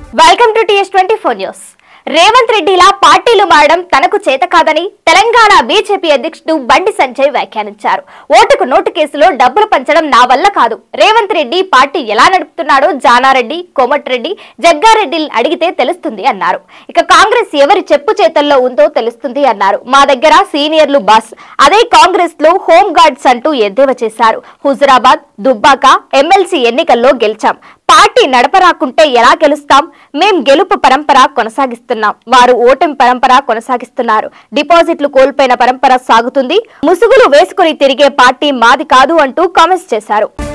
welcome to TS twenty four news Revanth రెడ్డిలా పార్టీలు మారడం తనకు చేత కాదని తెలంగాణ బీజేపీ అధ్యక్షుడు బండి సంజయ్ వ్యాఖ్యానించారు ఓటుకు నోటు కేసులో డబ్బులు పంచడం నా వల్ల కాదు రేవంత్ రెడ్డి పార్టీ ఎలా నడుపుతున్నాడో జానారెడ్డి కోమటిరెడ్డి జగ్గారెడ్డి అడిగితే తెలుస్తుంది అన్నారు ఇక కాంగ్రెస్ ఎవరి చెప్పు చేతల్లో ఉందో తెలుస్తుంది అన్నారు మా దగ్గర సీనియర్లు బాస్ అదే కాంగ్రెస్ లో హోమ్ గార్డ్స్ అంటూ ఎద్దేవా చేశారు హుజురాబాద్ దుబ్బాక ఎమ్మెల్సీ ఎన్నికల్లో గెలిచాం పార్టీ నడపరాకుంటే ఎలా గెలుస్తాం మేం గెలుపు పరంపర కొనసాగిస్తున్నాం వారు ఓటమి పరంపర కొనసాగిస్తున్నారు డిపాజిట్లు కోల్పోయిన పరంపర సాగుతుంది ముసుగులు వేసుకుని తిరిగే పార్టీ మాది కాదు అంటూ కామెంట్స్ చేశారు